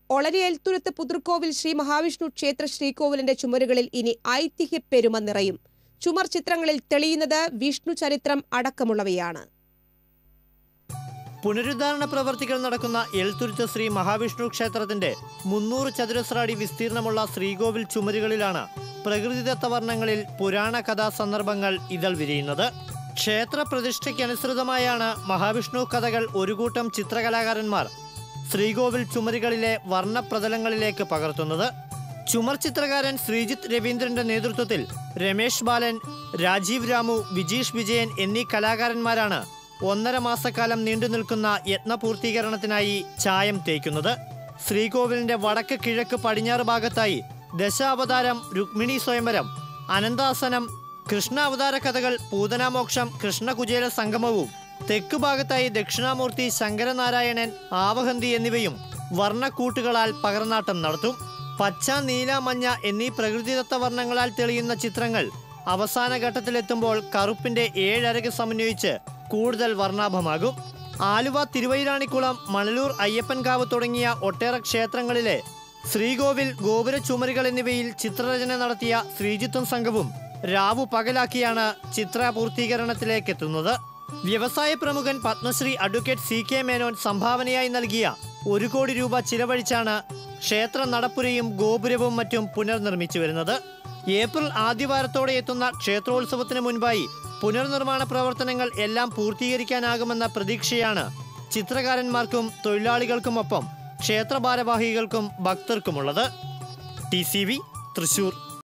ഒളരിയൽത്തുരുത്ത് പുതൃക്കോവിൽ ശ്രീ മഹാവിഷ്ണു ക്ഷേത്ര ശ്രീകോവിലിന്റെ ചുമരുകളിൽ ഇനി ഐതിഹ്യ പെരുമ നിറയും ചുമർ ചിത്രങ്ങളിൽ തെളിയുന്നത് വിഷ്ണു ചരിത്രം അടക്കമുള്ളവയാണ് പുനരുദ്ധാരണ പ്രവർത്തികൾ നടക്കുന്ന എൽത്തുരുത്ത് ശ്രീ മഹാവിഷ്ണു ക്ഷേത്രത്തിന്റെ മുന്നൂറ് ചതുരശ്ര അടി വിസ്തീർണമുള്ള ശ്രീകോവിൽ ചുമരുകളിലാണ് പ്രകൃതിദത്ത വർണ്ണങ്ങളിൽ പുരാണ കഥാ സന്ദർഭങ്ങൾ ഇതൾ വിരിയുന്നത് ക്ഷേത്ര പ്രതിഷ്ഠയ്ക്കനുസൃതമായാണ് മഹാവിഷ്ണു കഥകൾ ഒരു കൂട്ടം ചിത്രകലാകാരന്മാർ ശ്രീകോവിൽ ചുമരുകളിലെ വർണ്ണപ്രതലങ്ങളിലേക്ക് പകർത്തുന്നത് ചുമർ ചിത്രകാരൻ ശ്രീജിത്ത് രവീന്ദ്രന്റെ നേതൃത്വത്തിൽ രമേശ് ബാലൻ രാജീവ് രാമു വിജീഷ് വിജയൻ എന്നീ കലാകാരന്മാരാണ് ഒന്നര മാസക്കാലം നീണ്ടു നിൽക്കുന്ന യത്നപൂർത്തീകരണത്തിനായി ചായം തേക്കുന്നത് ശ്രീകോവിലിന്റെ വടക്ക് കിഴക്ക് പടിഞ്ഞാറ് ഭാഗത്തായി ദശാവതാരം രുക്മിണി സ്വയംവരം അനന്താസനം കൃഷ്ണാവതാര കഥകൾ പൂതനാമോക്ഷം കൃഷ്ണകുചേല സംഗമവും തെക്ക് ഭാഗത്തായി ദക്ഷിണാമൂർത്തി ശങ്കരനാരായണൻ ആവഹന്തി എന്നിവയും വർണ്ണക്കൂട്ടുകളാൽ പകർന്നാട്ടം നടത്തും പച്ച നീല മഞ്ഞ എന്നീ പ്രകൃതിദത്ത വർണ്ണങ്ങളാൽ തെളിയുന്ന ചിത്രങ്ങൾ അവസാന ഘട്ടത്തിലെത്തുമ്പോൾ കറുപ്പിന്റെ ഏഴരക് സമന്വയിച്ച് കൂടുതൽ വർണ്ണാഭമാകും ആലുവ തിരുവൈരാണിക്കുളം മണലൂർ അയ്യപ്പൻകാവ് തുടങ്ങിയ ഒട്ടേറെ ക്ഷേത്രങ്ങളിലെ ശ്രീകോവിൽ ഗോപുര ചുമരുകൾ എന്നിവയിൽ ചിത്രരചന നടത്തിയ ശ്രീജിത്തും സംഘവും രാവു പകലാക്കിയാണ് ചിത്ര പൂർത്തീകരണത്തിലേക്ക് എത്തുന്നത് വ്യവസായ പ്രമുഖൻ Padmashri advocate C K Menon സംഭാവനയായി നൽകിയ ഒരു കോടി രൂപ ചിലവഴിച്ചാണ് ക്ഷേത്ര നടപ്പുരയും ഗോപുരവും മറ്റും പുനർനിർമ്മിച്ചു വരുന്നത് ഏപ്രിൽ ആദ്യവാരത്തോടെ എത്തുന്ന ക്ഷേത്രോത്സവത്തിന് മുൻപായി പുനർനിർമ്മാണ പ്രവർത്തനങ്ങൾ എല്ലാം പൂർത്തീകരിക്കാനാകുമെന്ന പ്രതീക്ഷയാണ് ചിത്രകാരന്മാർക്കും തൊഴിലാളികൾക്കുമൊപ്പം ക്ഷേത്ര ഭാരവാഹികൾക്കും ഭക്തർക്കുമുള്ളത് ടി സി വി തൃശൂർ